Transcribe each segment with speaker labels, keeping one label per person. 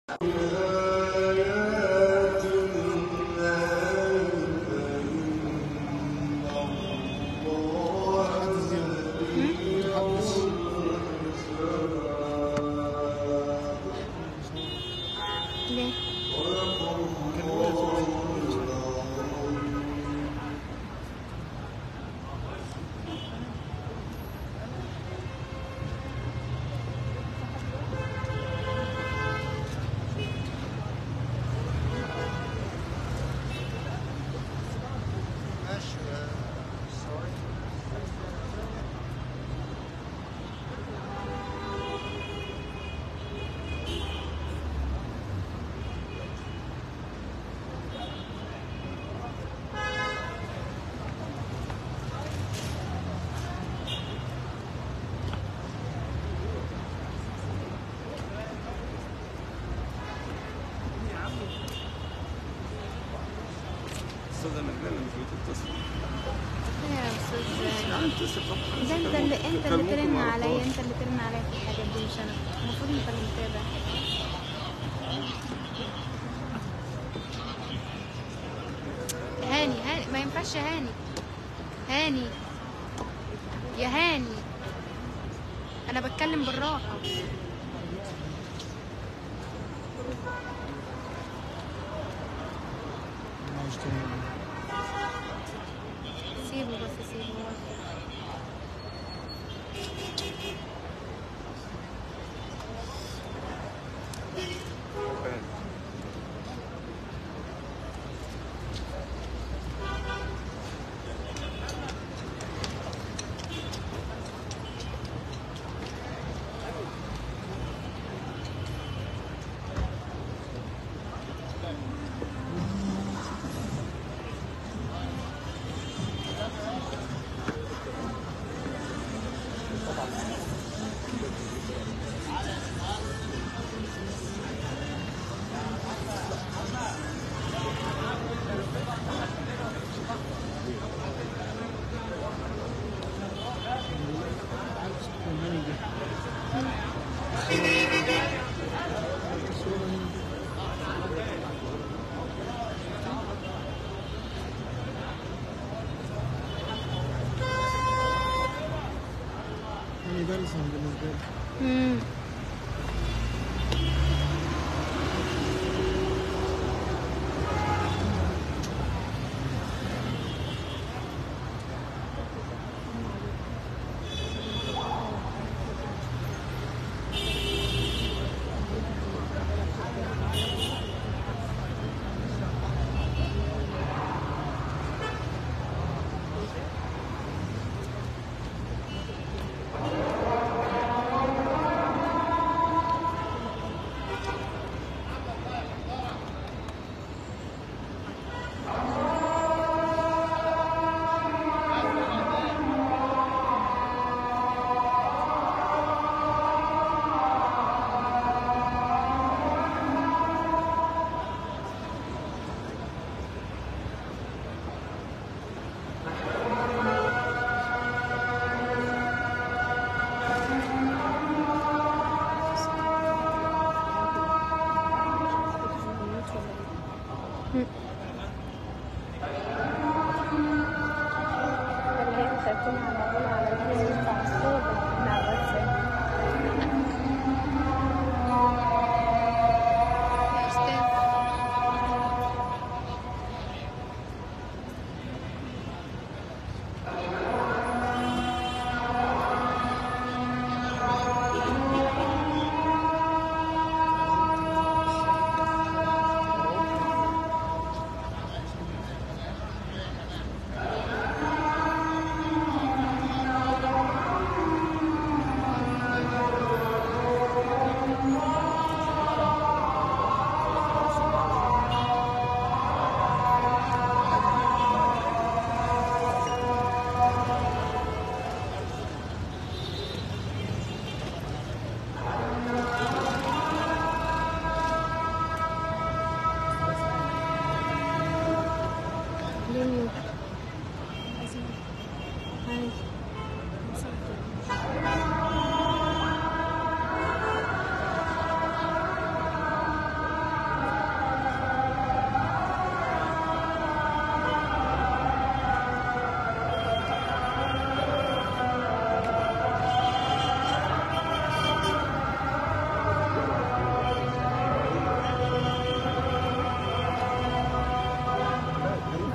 Speaker 1: ليه؟
Speaker 2: استاذه نجلاء مش بتتصل
Speaker 1: يا استاذ
Speaker 2: يعني اتصل طبعا
Speaker 1: ده انت اللي انت اللي
Speaker 2: كلموكم
Speaker 1: ترن
Speaker 2: ما
Speaker 1: عليا
Speaker 2: عرفهاش.
Speaker 1: انت اللي ترن عليا في الحاجات دي مش انا المفروض انت اللي متابع هاني هاني ما ينفعش يا هاني هاني يا هاني انا بتكلم بالراحه سيبه بس سيبه هو
Speaker 3: يعني بلسم بالنسبة لي
Speaker 1: امم يا استاذ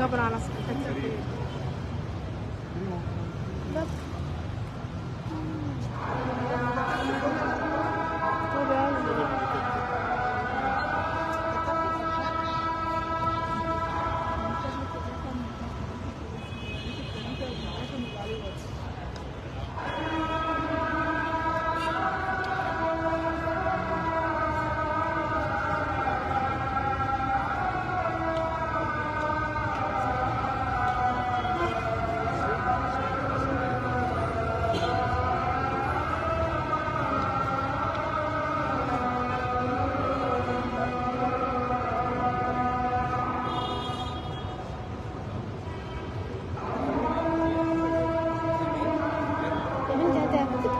Speaker 1: صبر على صحتك بس طب يا عزيزي. يا بنتي هتاكل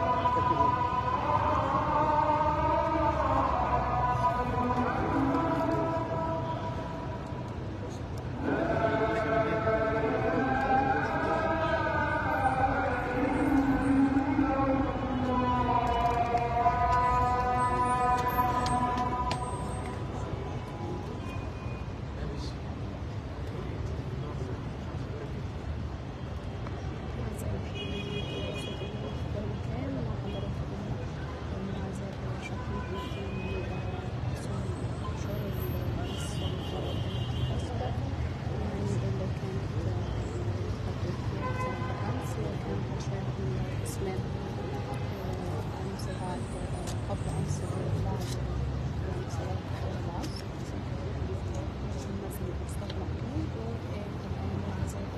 Speaker 4: قبل أمس بعد صلاة العصر المسجد مصطفى محمود والآن عزاء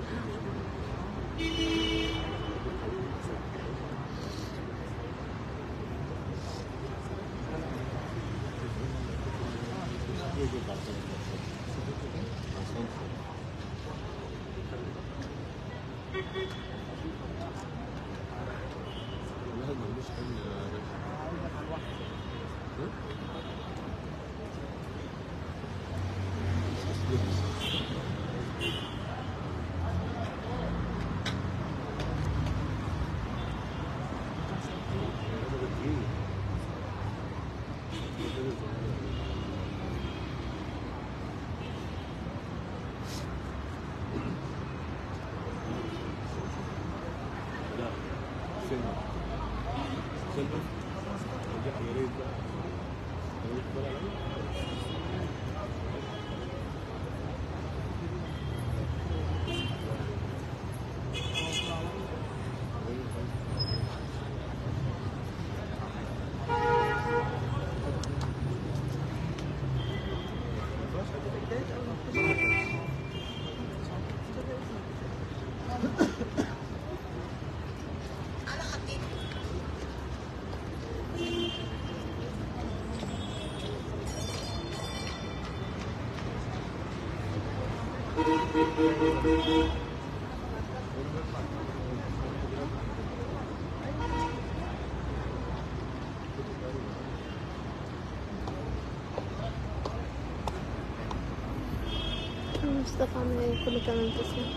Speaker 2: الواحد ملوش حل يا باشا لا سلمى سلمى دي عملية بقى عملية بقى عليا
Speaker 4: مصطفى عامل ايه كله تمام تسلم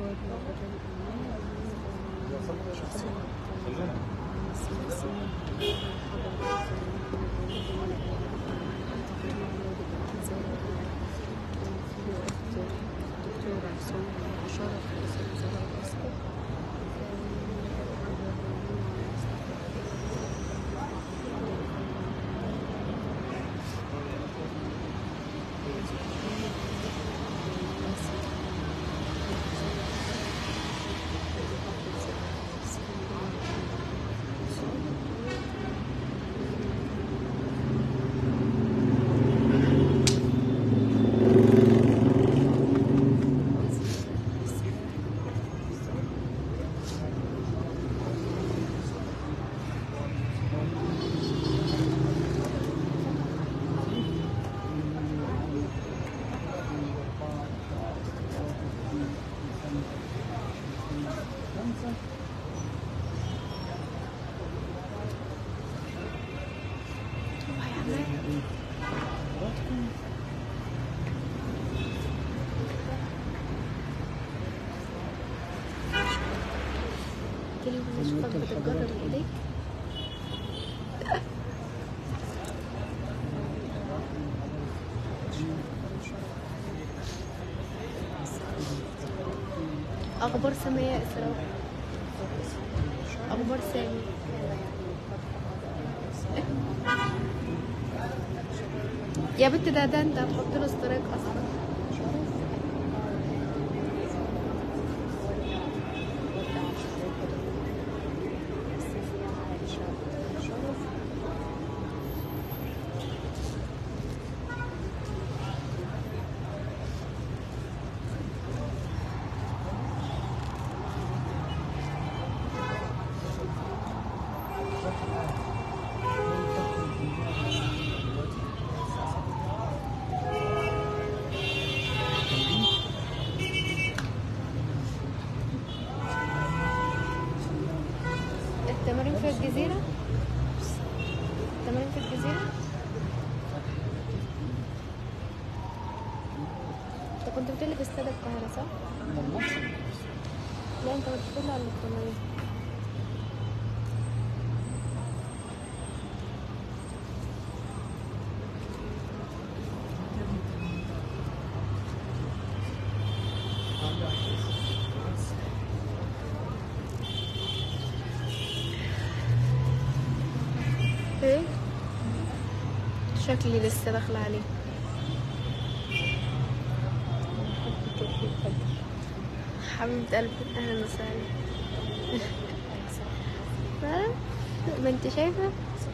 Speaker 1: الله يا عماد كل يوم اشوفك بتتجرد بايديك اخبار سامية اسراء اخبار سامي يا بنت ده ده انت هتحط له اشتراك اصلا التمارين في الجزيرة التمارين في الجزيرة انت كنت بتقولي في استاد القاهرة صح؟ لا انت كنت بتقولي على التمارين ايه شكلي لسه داخلة عليه حبيبة قلبي اهلا وسهلا ها؟ ما انت شايفة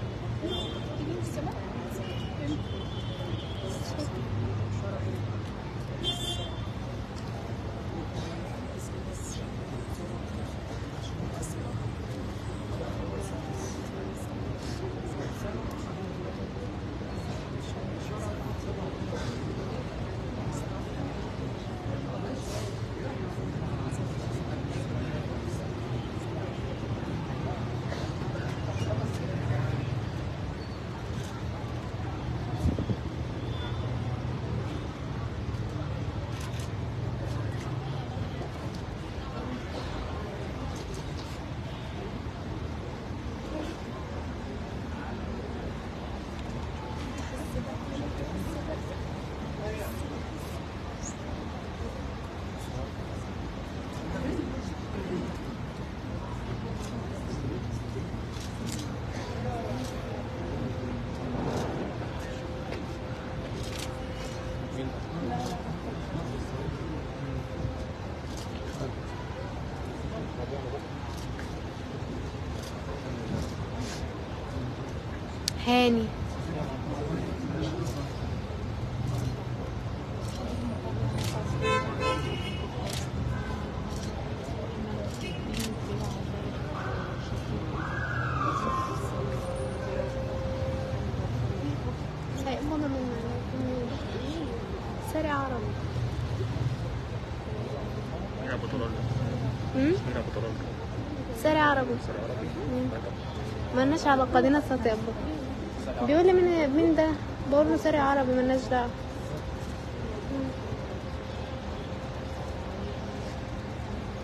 Speaker 1: هاني هيقبض من ساري عربي
Speaker 2: مين ابو طلال
Speaker 1: أمم؟
Speaker 2: مين ابو طلال
Speaker 1: ساري عربي
Speaker 2: سوري عربي
Speaker 1: مم. مالناش علاقة دي ناس هتقبض بيقول لي مين مين ده بقول له ساري عربي مالناش دعوة مم.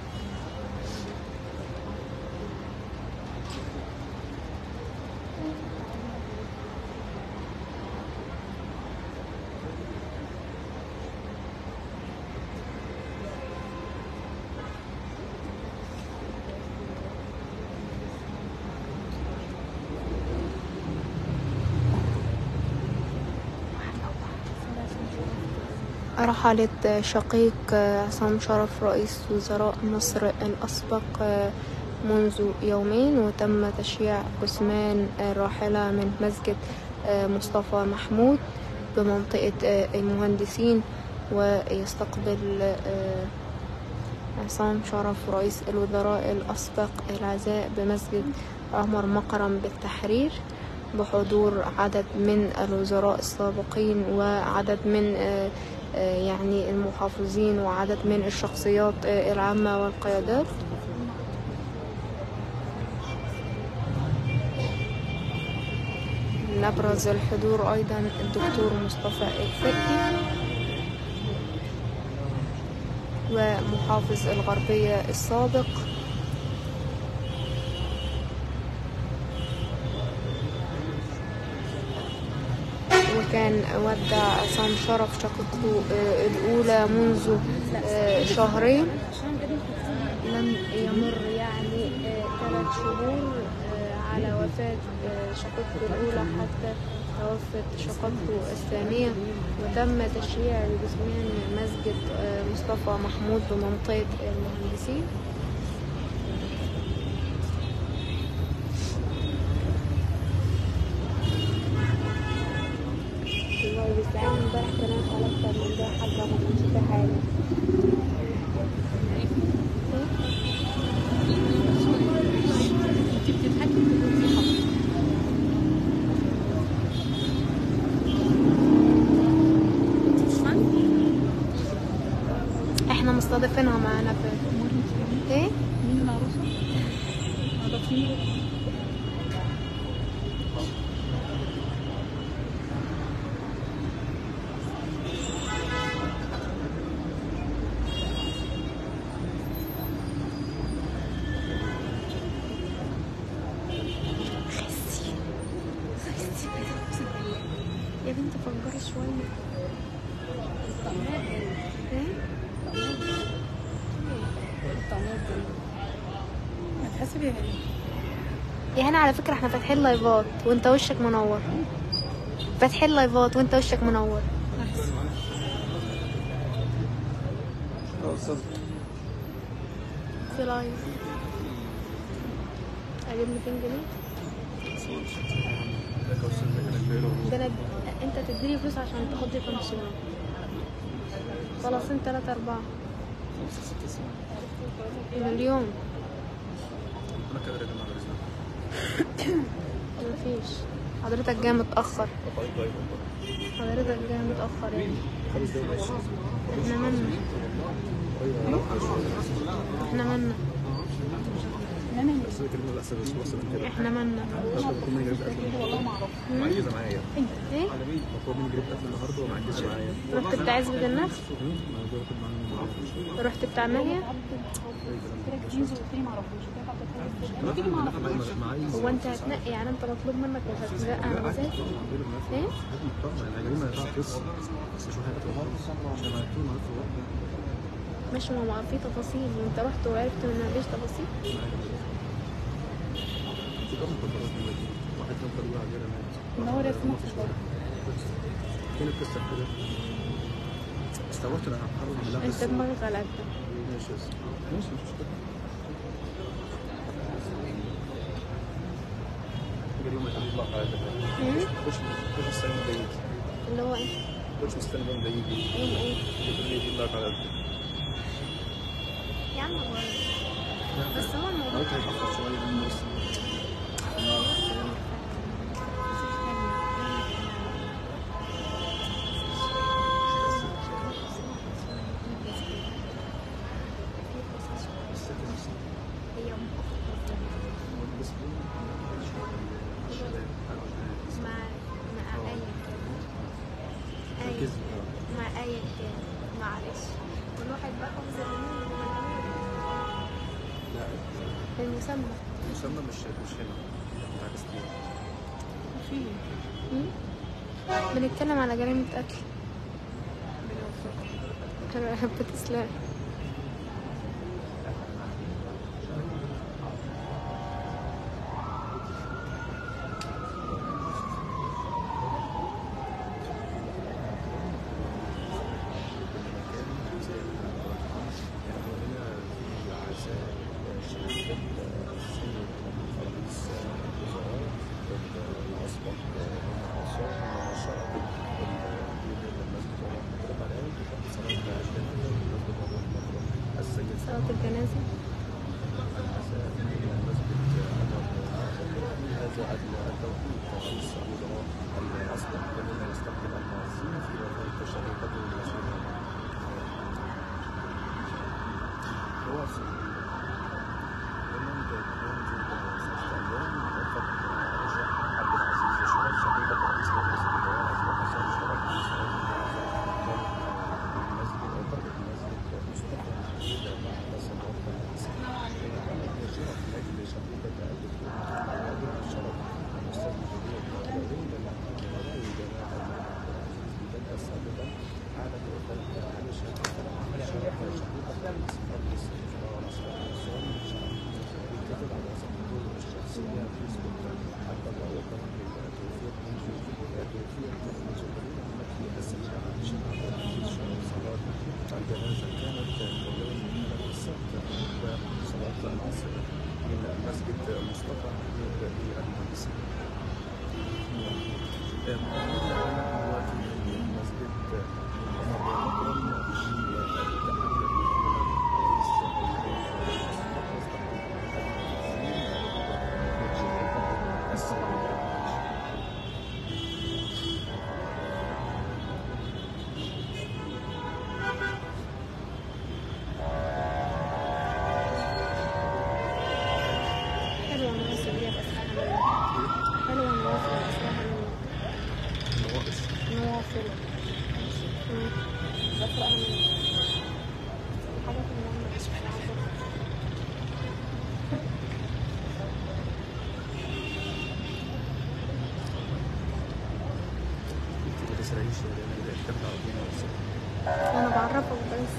Speaker 4: رحلت شقيق عصام شرف رئيس وزراء مصر الأسبق منذ يومين وتم تشييع جثمان الراحلة من مسجد مصطفى محمود بمنطقة المهندسين ويستقبل عصام شرف رئيس الوزراء الأسبق العزاء بمسجد عمر مكرم بالتحرير بحضور عدد من الوزراء السابقين وعدد من آه، آه، يعني المحافظين وعدد من الشخصيات آه، العامة والقيادات نبرز الحضور أيضا الدكتور مصطفى الفقي ومحافظ الغربية السابق وكان ودع عصام شرف شقيقته آه، الأولى منذ آه، شهرين لم يمر يعني آه، ثلاث شهور آه، على وفاة آه، شقيقته الأولى حتى توفت شقيقته الثانية وتم تشييع جثمان مسجد آه، مصطفى محمود بمنطقة المهندسين الله يستعان امبارح كمان على أكتر من ده حتى ما كانش في حاجة
Speaker 1: انت بتضحكي وانت بتضحكي انت بتفهمي
Speaker 4: احنا مستضيفينها معانا في ايه
Speaker 1: مين العروسة؟ عرفيني
Speaker 4: يا بنتي فجري شوية ايه
Speaker 1: هتحسبي يا هاني
Speaker 4: يا هنا على فكرة احنا فاتحين لايفات وانت وشك منور فاتحين لايفات وانت وشك منور
Speaker 3: اه استاذ
Speaker 4: في لايف اجيب 200 جنيه ده انا انت تديني فلوس عشان تاخد لي كوميشن خلاص انت تلاتة اربعة مليون
Speaker 2: انا كده راجل مع الرزق
Speaker 4: مفيش حضرتك جاي متأخر
Speaker 2: طيب طيب والله.
Speaker 4: حضرتك جاي متأخر يعني
Speaker 2: خمس دقايق ماشي
Speaker 4: احنا مالنا احنا مالنا
Speaker 2: بس انا كلمه بس بس بس من كده
Speaker 4: احنا مالنا
Speaker 2: بس مطلوب مني جريب قتل معجزه معايا
Speaker 4: ايه
Speaker 2: مطلوب مني جريب قتل النهارده وما عجزش معايا
Speaker 4: رحت بتاع عزبة النفس
Speaker 2: ما هو باخد معاهم
Speaker 4: رحت بتاع ماهية
Speaker 2: معايا
Speaker 4: هو انت هتنقي يعني انت مطلوب منك وهتنقي على مزاج ايه
Speaker 2: ما ينفعش بس بس شو حاجه عشان ما يكون معاك في وقت
Speaker 4: مش ما هو في تفاصيل وانت رحت وعرفت ان مفيش تفاصيل
Speaker 2: في كم مخدرات دلوقتي واحد كان طلع علينا مات
Speaker 1: منور يا سمو
Speaker 2: فين القصه كده استوعبت انا هحاول اعملها
Speaker 4: انت
Speaker 2: بس
Speaker 4: دماغك على قدك
Speaker 2: ماشي بس ماشي مش مشكله اليوم يطلع حاجه
Speaker 4: ايه؟
Speaker 2: خش خش السنه ده يجي
Speaker 4: اللي هو ايه؟
Speaker 2: خش السنه ده يجي
Speaker 4: يوم ايه؟
Speaker 2: يقول لي يجي لك على قد
Speaker 4: يا عم هو بس هو الموضوع
Speaker 2: قلت هيتاخر شويه لانه بس
Speaker 4: هي مع مع اي كان اي مع اي كان معلش والواحد بقى حافظ
Speaker 2: لا
Speaker 4: المسمى
Speaker 2: المسمى مش مش هنا بتاع كاستيل
Speaker 4: مم؟ بنتكلم على جريمة قتل بتسلم صلاة الجنازة
Speaker 2: العزاء إلى مسجد عمر هذا التوقيت رئيس الوزراء الأسبق الذين يستقبل المعزين في وفاة تشريفته المسؤولين واصل ومن ينزل ستة أيام وفق رجع عبد العزيز شرف شقيقة رئيس مجلس الوزراء وحسن شرف رئيس المسجد أو قرية المسجد مصطفى إلى بعد صلوات العصر محمد شرف لأجل شقيقة الدكتور عادل الشرف الأستاذ الجميع الذين ولاء جماعة بدأ سابقا على وفاة علي شرف شرف شقيقة رئيس مجلس الوزراء والأسرار والسلام الكتب على صفحته الشخصية فيسبوك حتى الله وكرم بالتوفيق من التوفيق من زملاء المكي السيدة عائشة عبد العزيز شرف صلاة الجنازة كانت يوم السبت وصلاة العصر من مسجد مصطفى محمود بالمهندس. مؤمنين على أموات من مسجد عمر مكرم
Speaker 4: حلوة النوافل دي بس حلوة النوافل بس
Speaker 2: النواقص
Speaker 4: نوافل مم. بقرأها من حاجات المهمة بس مش عارفة.
Speaker 2: انت ما تسرعيش لان الكتاب عربية وصل
Speaker 4: أنا بعرفك بس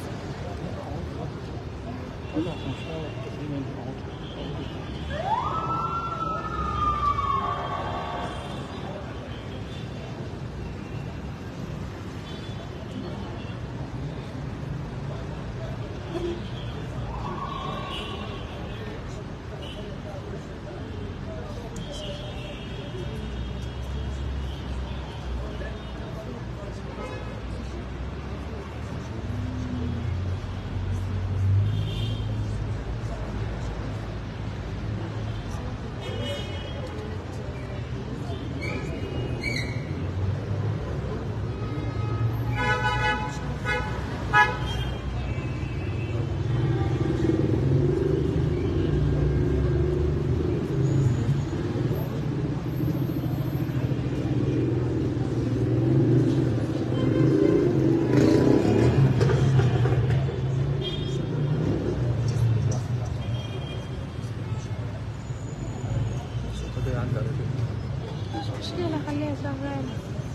Speaker 2: وده عندي على كده
Speaker 4: مش مشكلة خليها شغالة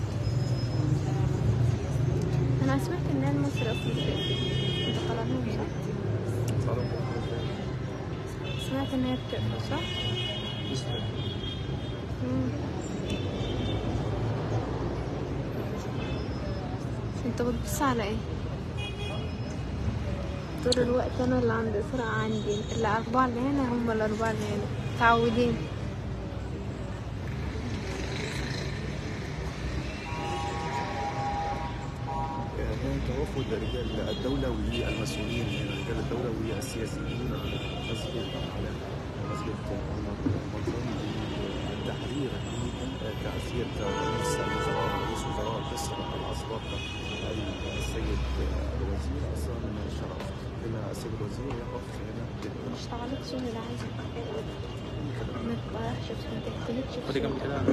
Speaker 4: أنا سمعت إن المصري أصلا أنت طلعتهم صح؟
Speaker 2: صار
Speaker 4: سمعت إن هي بتقفل صح؟ مم. انت بتبص على ايه طول الوقت انا اللي عندي سرعة عندي الاربعة اللي هنا هم الاربعة اللي هنا متعودين
Speaker 2: كان توافد رجال الدولة والمسؤولين من رجال الدولة والسياسيين على مسجد على مسجد عمر المظلوم للتحرير بتعزية رئيس الوزراء رئيس وزراء مصر الأسبق السيد الوزير عصام شرف بما السيد الوزير يقف هنا
Speaker 4: ما اشتغلتش من اللي عايزة ما تبقاش ما تختلفش
Speaker 2: خدي جنب كده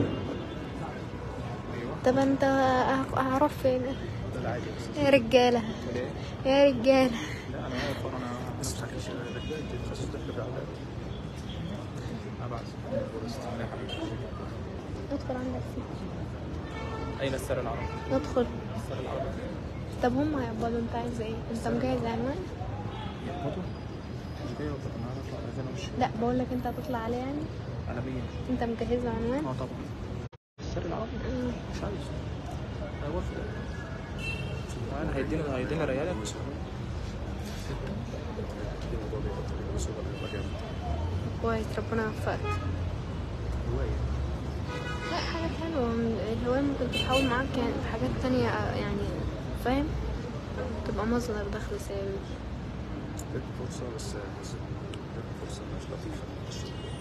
Speaker 4: طب انت هروح فين
Speaker 2: العادي بس
Speaker 4: يا رجالة يا رجالة
Speaker 2: لا انا واقف انا بس ما تحكيش رجالة تخصص داخل بالعادات ابعد يا حبيبي
Speaker 4: ادخل عندك فيه
Speaker 2: اين السر العربي؟
Speaker 4: ادخل
Speaker 2: السر العربي
Speaker 4: طب هم هيقبضوا انت عايز ايه انت مجهز عنوان
Speaker 2: يقبضوا مش جاي انا هطلع عايز انا وش
Speaker 4: لا بقول لك انت هتطلع عليه يعني
Speaker 2: عالميا
Speaker 4: انت مجهز عنوان
Speaker 2: اه طبعا السر العربي
Speaker 4: مم.
Speaker 2: مش عايز هيوافق انا هيدينا هيدينا ريالات
Speaker 4: كويس ربنا يوفقك
Speaker 2: هواية
Speaker 4: لا حاجة حلوة الهواية ممكن تتحول معاك يعني في حاجات تانية يعني فاهم تبقى مصدر دخل ثابت
Speaker 2: ادي فرصه بس بس ادي فرصه مش لطيفه مش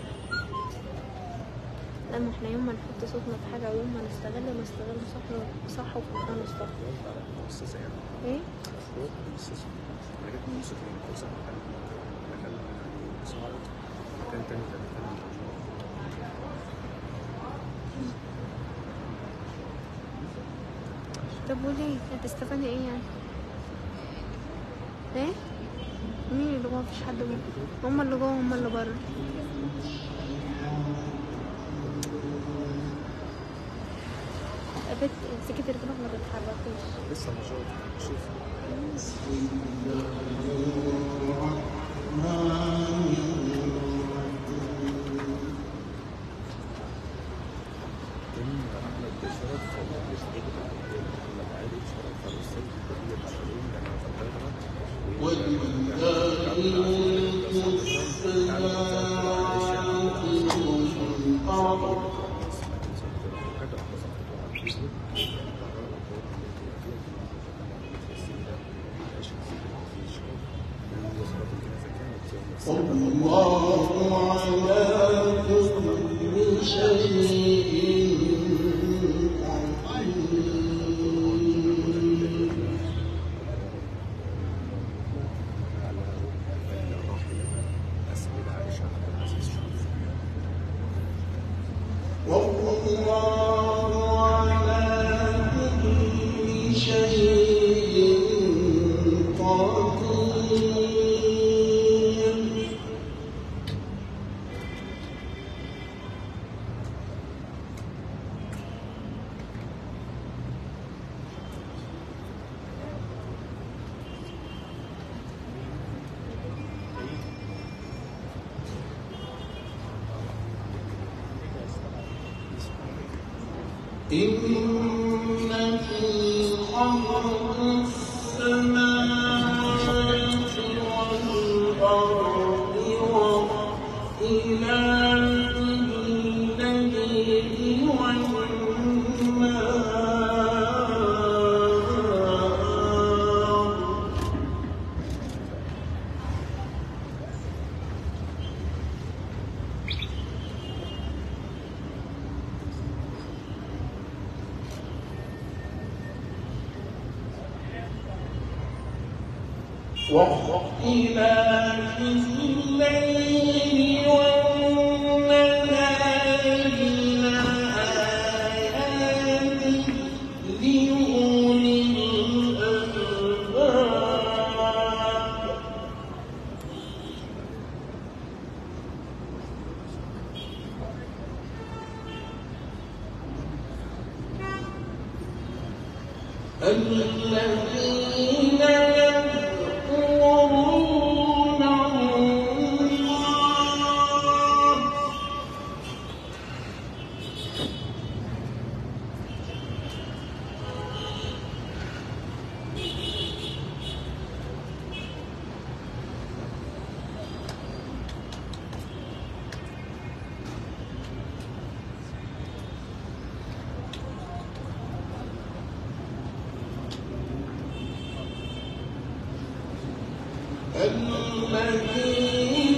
Speaker 4: لا ما احنا يوم ما نحط صوتنا في حاجة ويوم ما نستغل نستغل صح صح وفي نستغل
Speaker 2: رد على المؤسسه يعني
Speaker 4: ايه؟
Speaker 2: رد المؤسسه انا جت من فرصه من فرصه مكان مكان يعني صعب مكان تاني ده مكان
Speaker 4: طب وليه؟ هتستفادي ايه يعني؟ ايه؟ مين اللي جوه مفيش حد جوه هما اللي جوه هما اللي بره يا بنت امسكي تليفونك ما تتحركيش
Speaker 2: لسه نشاط شوف كان احمد شرف بيشتغل محمد علي شرف الاستاذ الكبير الشريف لما فتحنا
Speaker 3: إن في خلق السماوات والأرض واختلاف الليل والنهار واختلاف الليل والنهار لآيات لأولي الألباب الذين يذكرون الله الذين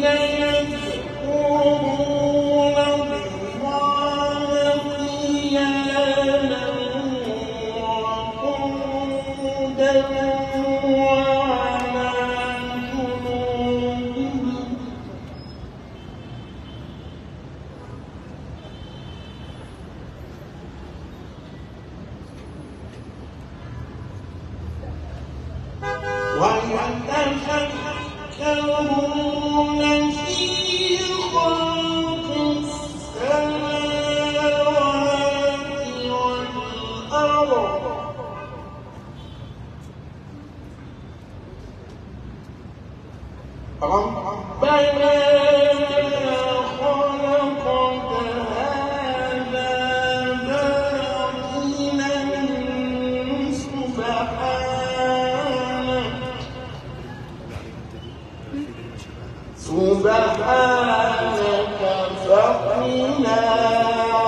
Speaker 3: يذكرون الله قياما وقعودا وعلى جنوبهم ويتفكرون في خلق السماوات والأرض ربنا ما خلقت هذا باطلا سبحانك سبحانك فقنا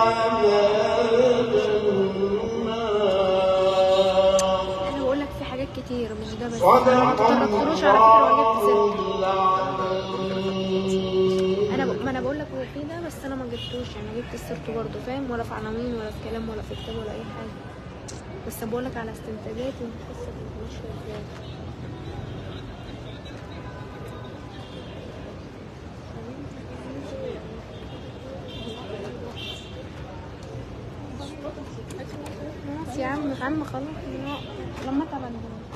Speaker 3: عذاب النار
Speaker 4: انا بقول لك في حاجات
Speaker 1: كتير مش ده بس
Speaker 3: صدق
Speaker 1: ما تطرقتلوش على فكره ولا جبت سيرته
Speaker 3: العظيم
Speaker 1: انا ب... ما انا بقول لك هو في ده بس انا ما جبتوش يعني ما جبت سيرته برضه فاهم ولا في عناوين ولا في كلام ولا في كتاب ولا اي حاجه بس بقول لك على استنتاجاتي انت حاسه كنت ماشيه ازاي خلاص يا عم يا عم خلاص لما تبقى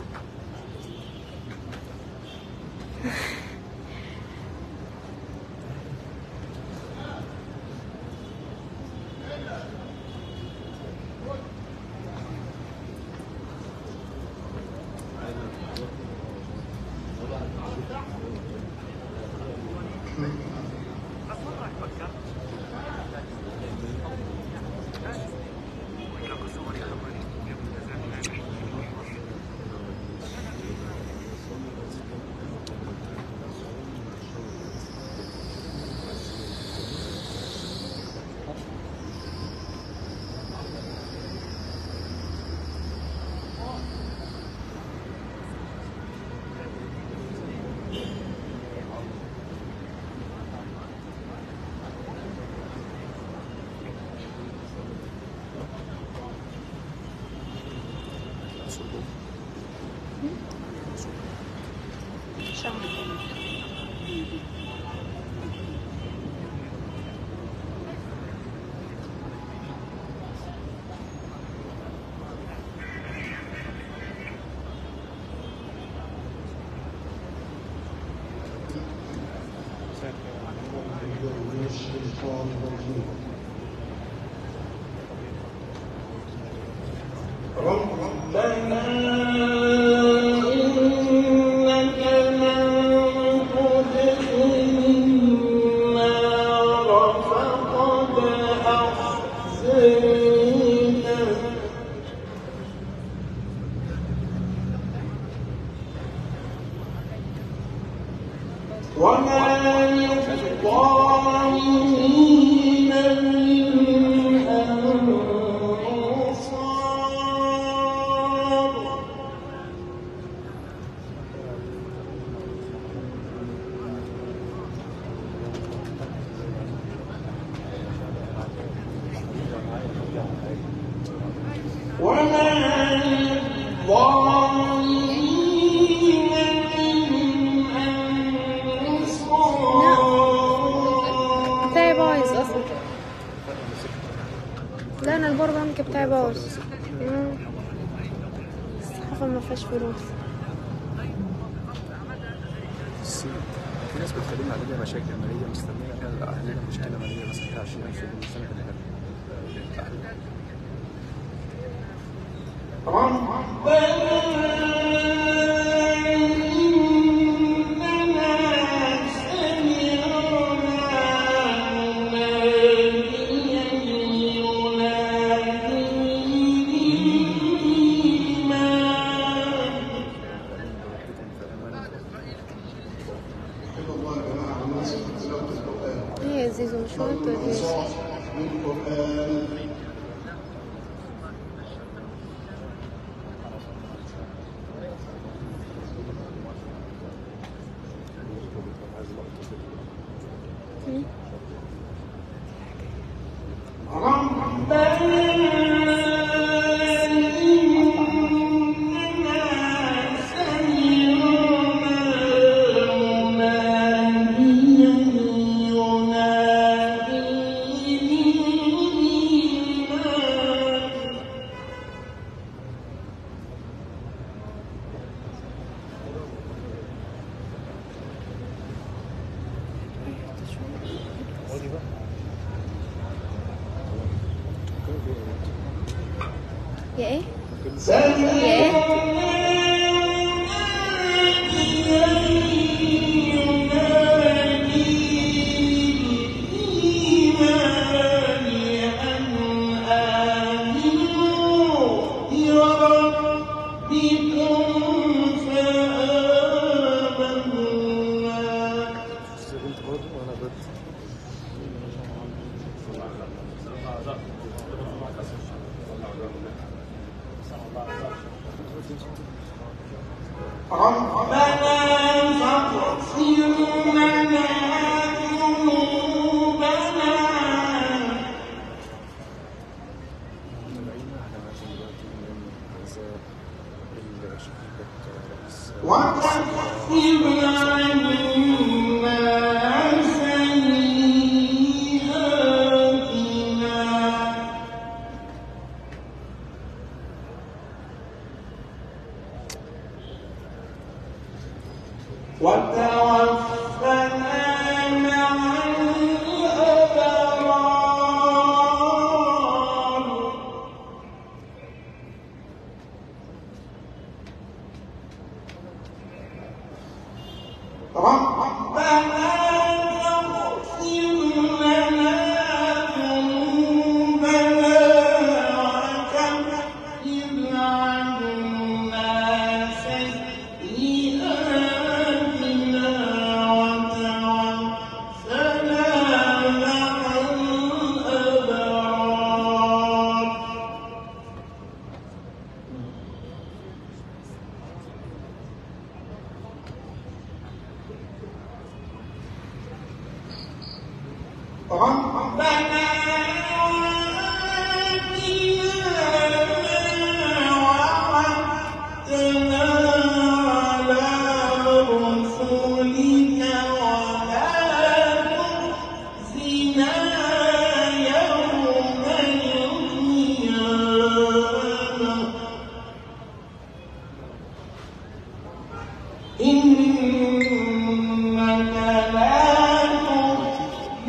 Speaker 1: شهر
Speaker 2: من الشيطان الرجيم
Speaker 3: ربنا إنك من تدخل النار فقد أخزيته وما للظالمين من أنصار وما للظالمين من أنصار
Speaker 1: بتاعي بايظ اصلا لا انا الباور بانك بتاعي بايظ مم. الصحافة ما فيهاش فلوس
Speaker 2: الصين في ناس بتكلمنا عليها مشاكل ماليه مستنيه احنا اهلنا مشكله ماليه مثلا احنا 20000 جنيه السنه اللي فاتت
Speaker 1: ايه يا زيزو مش هو انت ولا ايه؟ مم. يا ايه؟ يا ايه؟
Speaker 2: انت برضه وانا ضد
Speaker 3: ربنا فاغفر لنا ذنوبنا
Speaker 2: متابعينا احنا معاكم دلوقتي من عزاء الشهيدة رئيس
Speaker 3: وكفر عنا سيئاتنا وتوفنا مع الأبرار ربنا فاغفر لنا ذنوبنا وكفر عنا سيئاتنا وتوفنا مع الأبرار ربنا وآتنا وعدتنا على رسولك ولا تخزنا يوم القيامة إنك لا تخلف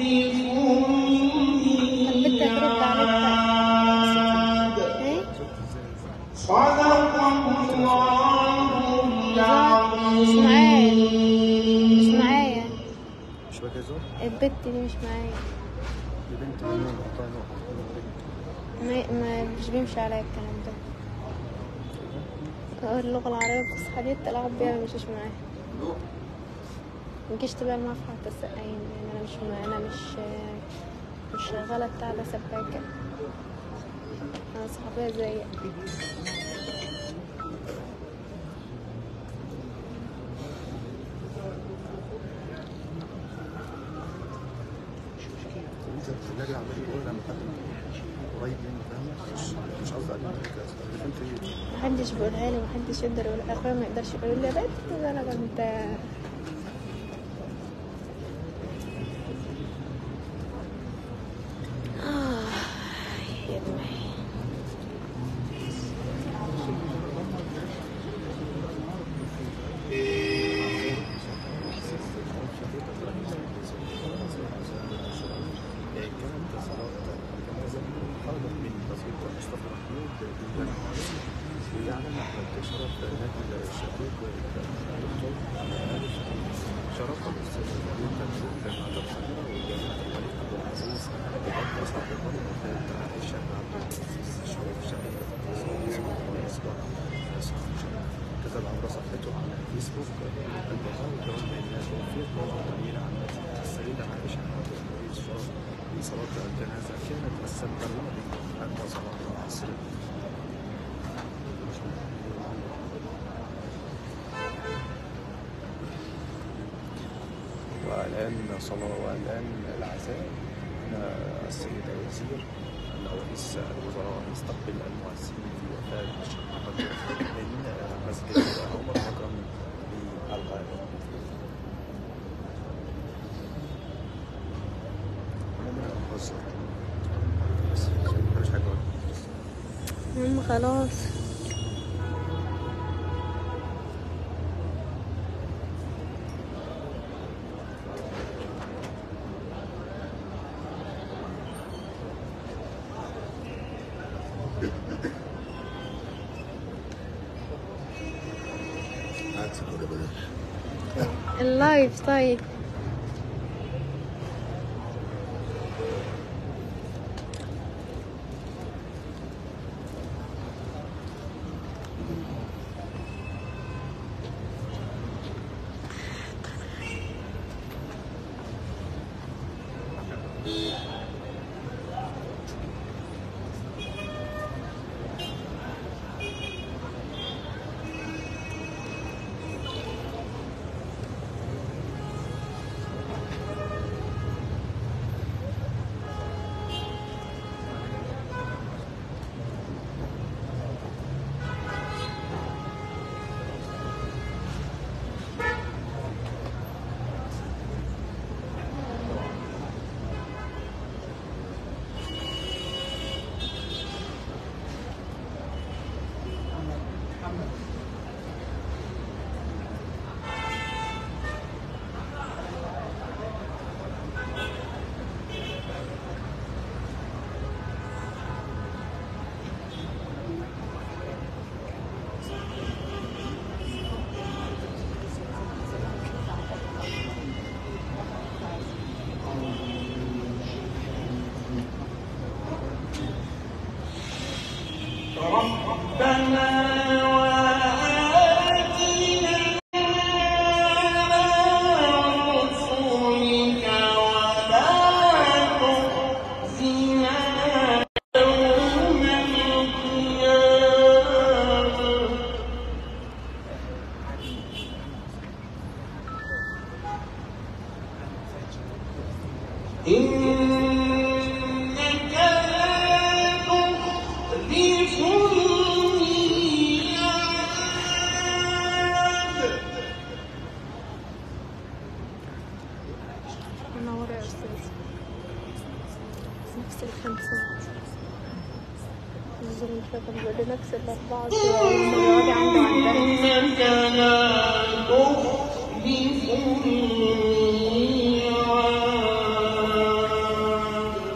Speaker 1: البت هترد
Speaker 3: الميعاد
Speaker 1: ايه
Speaker 3: صدق الله
Speaker 1: مش معايا مش
Speaker 3: العظيم
Speaker 1: معايا
Speaker 2: مش فاكر زول
Speaker 1: البت دي مش معايا
Speaker 2: دي بنت منين قطع نوع بنت
Speaker 1: ما, ما مش بيمشي عليا الكلام ده اللغة العربية الفصحى دي التلاعب بيها ما بيمشيش معايا مجيش تبقى المعرفة تسقين يعني أنا مش أنا مش مش شغالة بتاع ده سباكة أنا صحفية زيك
Speaker 2: انت بتلاقي عمال يقول لما حد قريب مني فاهمة مش مش قصدي عليك انت انت ايه
Speaker 1: محدش بيقولها لي محدش يقدر يقول اخويا ما يقدرش يقول لي يا بنت انا كنت آه، يا دماغي.
Speaker 2: كانت صلاة الجنازة خرجت من تصويت مصطفى محمود بالبلد ويعلن أحمد شرف نادي الشقيق الدكتور شرف الأستاذ الكبير تنزيل جامعة القاهرة وجامعة الملك عبد العزيز بقدر صاحبا عائشة عبد العزيز شرف شقيق الأسبوع كتب عبر صفحته على فيسبوك البقاء والدوام بين التوفيق والتأمين عامة السيدة عائشة عبد العزيز شرف في صلاة الجنازة كانت السبت الماضي عند صلاة العصر والآن صلاة والآن العزاء هنا السيد الوزير رئيس الوزراء يستقبل المؤسسين في وفاة الشيخ محمد من مسجد عمر حكم بالقاهرة. أنا بهزر. بس مش حاجة
Speaker 1: المهم خلاص اللايف طيب دي نفس الأربعة دول هم بيقعدوا عنده عندنا
Speaker 3: إنك لا تخلف الميعاد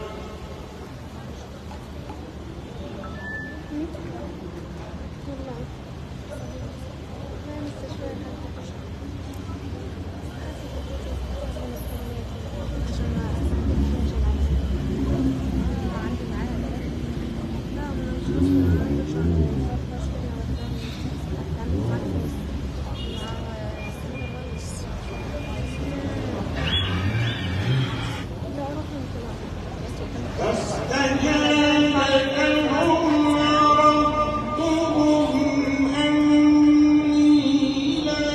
Speaker 3: فاستجاب لهم ربهم أني لا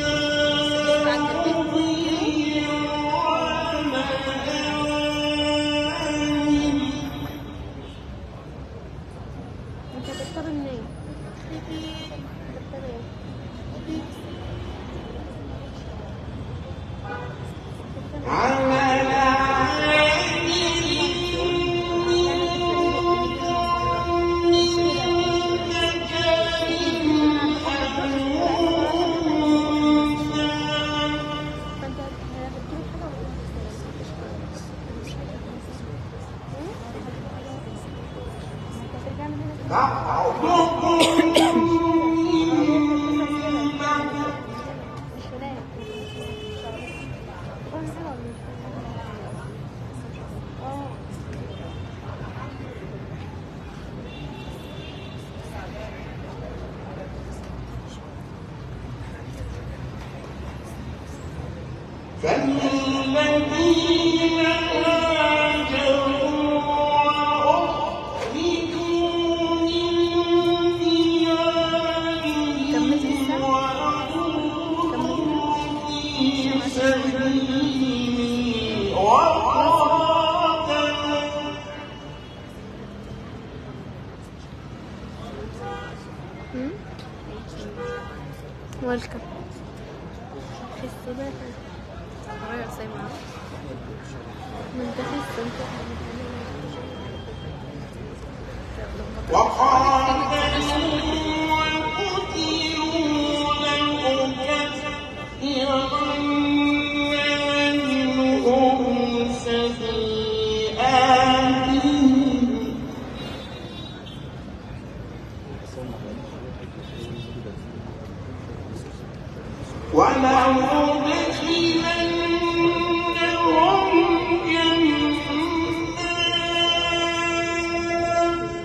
Speaker 3: أضيع عمل عامل
Speaker 1: انت بتختار منين؟ بتختار ايه؟
Speaker 3: عمل
Speaker 1: فانت هتجيب حاجة ولا هترجع من هنا مش فلاح قول حاجة ولا مش فلاح؟ اه
Speaker 3: فالذين هاجروا وأخرجوا من ديارهم
Speaker 1: كملت السنة؟
Speaker 3: وأوذوا في سبيلي وقاتلوا
Speaker 1: ويلكم في السباحة
Speaker 4: غير سيما
Speaker 1: ما انت حس انت
Speaker 3: وقاتلوا وقتلوا لأكفرن عنهم سيئاتهم ولأدخلنهم جنات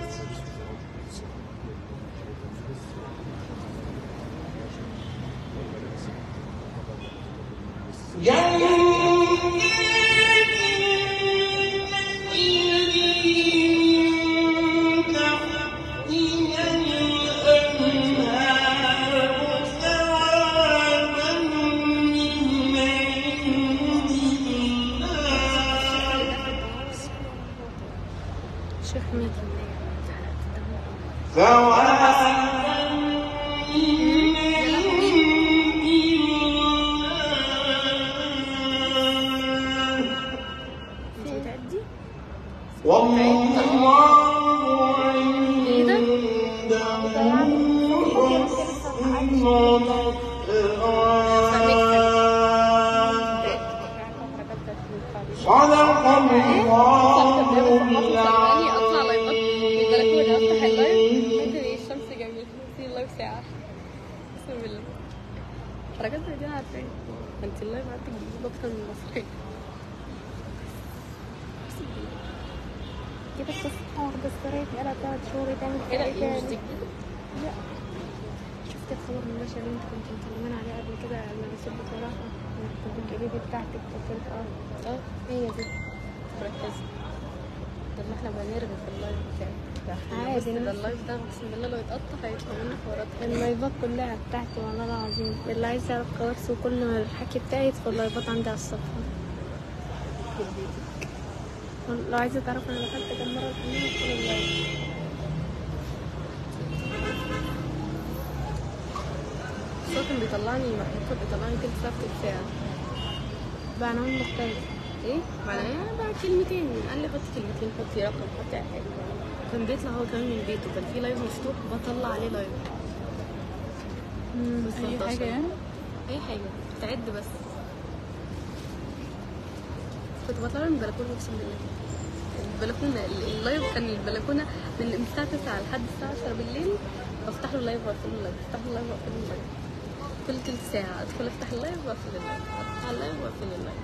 Speaker 1: شيخ ميكي انت بتعدي
Speaker 3: والله
Speaker 1: ايدك
Speaker 3: عنده حسن صدق الله
Speaker 4: اطلع لايفات من البلكونه افتح اللايف ممكن الشمس جميل في اللايف ساعه اقسم بالله حركات زي دي انا عارفاها انت اللايف عندك بيجيب اكتر من المصري
Speaker 1: كده تصحى واخدة السراير بقالها تلات شهور تعمل
Speaker 4: ايه ده
Speaker 1: حاجة
Speaker 4: ايه مش
Speaker 1: تاني.
Speaker 4: دي
Speaker 1: لا شفت الصور من المشهد اللي انت كنت مكلمين عليه قبل كده لما نسيت بصراحة كنت بتجيبي دي بتاعتك قلت لك اه
Speaker 4: اه
Speaker 1: هي دي
Speaker 4: مركزة طب ما احنا بنرغي في اللايف بتاعك
Speaker 1: عادي،
Speaker 4: ده
Speaker 1: نفس-
Speaker 4: اللايف ده اقسم بالله لو اتقطع هيطلع منه حوارات
Speaker 1: اللايفات كلها بتاعتي والله العظيم اللي عايز يعرف كوارث وكل ما الحكي بتاعي يدخل اللايفات عندي على الصفحة لو عايزة تعرف انا دخلت كام مرة الحمام ادخل اللايف
Speaker 4: الصوت كان بيطلعني محطوط بيطلعني تلت ساعة تلت ساعة
Speaker 1: بعنوان مختلف
Speaker 4: ايه؟ معناها بقى كلمتين قال لي حطي كلمتين حطي رقم حطي اي حاجة كان بيطلع هو كمان من بيته كان في لايف مفتوح بطلع عليه لايف
Speaker 1: مم.
Speaker 4: بس
Speaker 5: اي
Speaker 4: 13.
Speaker 5: حاجه يعني
Speaker 4: اي حاجه تعد بس كنت بطلع من البلكونه اقسم بالله البلكونه ال- اللايف كان البلكونه من من الساعه 9 لحد الساعه 10 بالليل افتح له اللايف واقفل له اللايف افتح له اللايف واقفل له اللايف كل تلت ساعه ادخل افتح اللايف واقفل اللايف افتح اللايف واقفل اللايف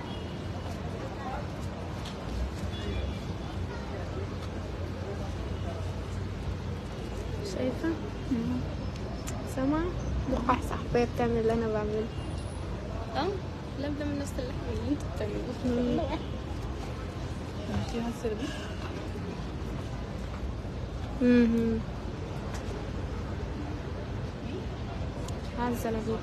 Speaker 1: شايفة سما بقى صاحبية بتعمل اللي أنا بعمله
Speaker 4: اه لا ده من نفس اللي احنا اللي انتوا بتعملوه
Speaker 5: فيها السيرفيس
Speaker 1: مهم. عزة لذيذ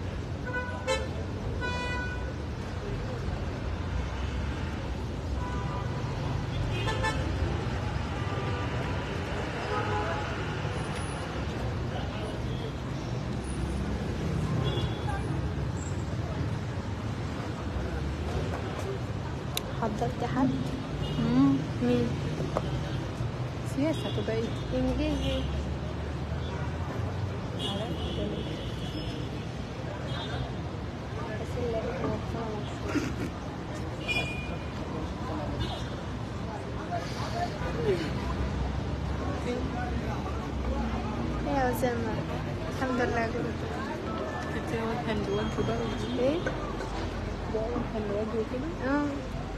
Speaker 1: حضرتي حد مين
Speaker 5: سياسه تبقى ايه
Speaker 1: انجليزي بس اللي هو خلاص. يا أسامة الحمد لله كنت
Speaker 5: كنت هو الهاند وجه بقى
Speaker 1: ايه
Speaker 5: ده الهاند وجه وكده
Speaker 1: اه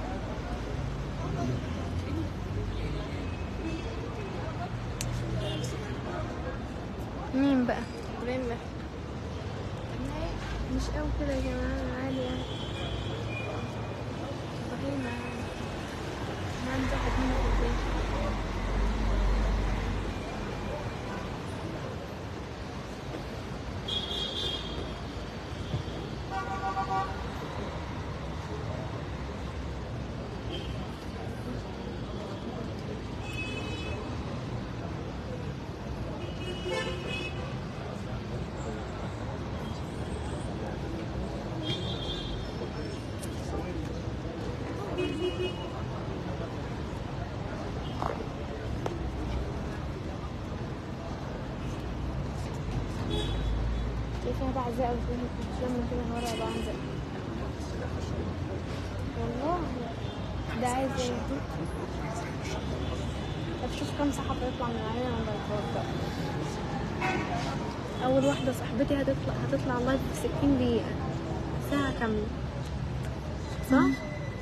Speaker 1: مين بقى
Speaker 4: مين ده؟
Speaker 1: مش قوي كده يا جماعة عادي يعني رهيبة يعني ما عندي واحد منه في البيت فيها بعزة أوي فيها لما كده ورا بعزة والله ده عايز ايه طب شوف كم صحفي يطلع من علينا من البلكون بقى أول واحدة صاحبتي هتطلع هتطلع لايف في 60 دقيقة ساعة كاملة صح؟ مم.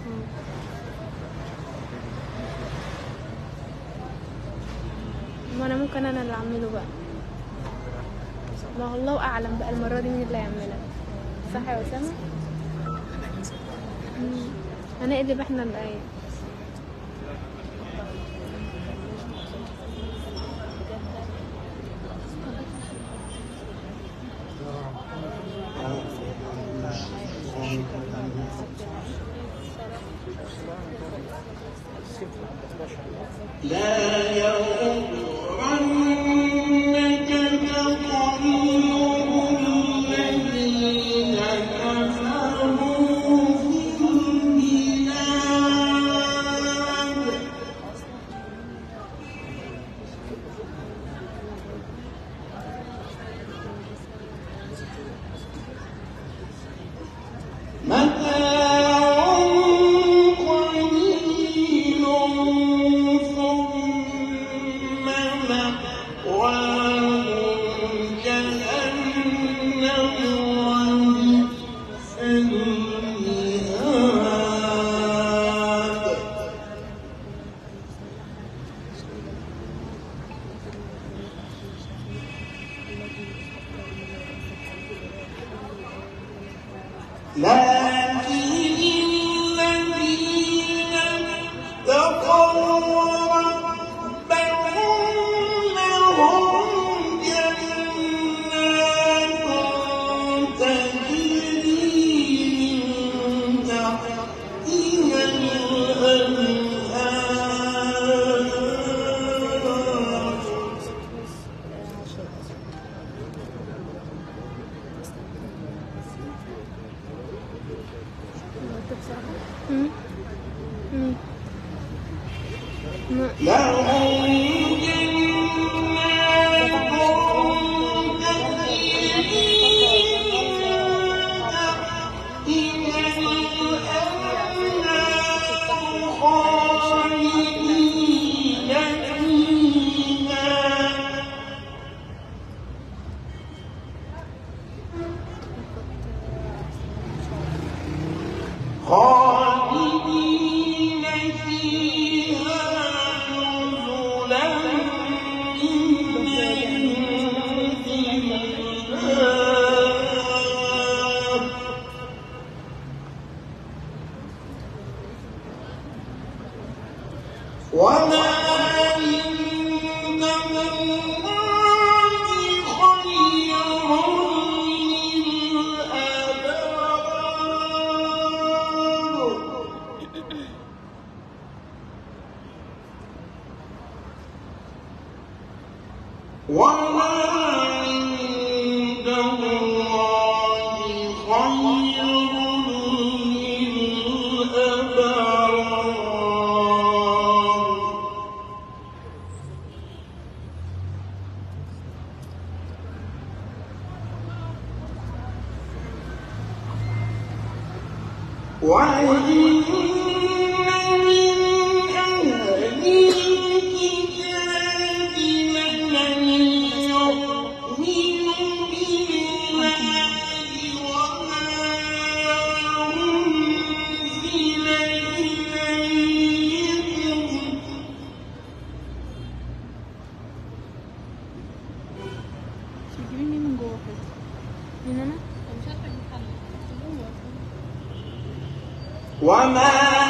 Speaker 1: ما أنا ممكن أنا اللي أعمله بقى ما هو الله أعلم بقى المرة دي مين اللي هيعملها صح يا أسامة؟ مم. هنقلب احنا الآية
Speaker 3: لا يغرنك تقلب الذين كفروا في البلاد متاع قليل ثم مأواهم جهنم وبئس المهاد لكن الذين اتقوا ربهم لهم جنات تجري من تحتها الأنهار
Speaker 1: مم. مم. ما-
Speaker 3: لهم وإن من أهل الكتاب لمن يؤمن بالله وما أنزل إليكم
Speaker 5: تجيبي مين من جوه كده
Speaker 1: من انا
Speaker 4: مش عارفه اجيب حل
Speaker 3: وما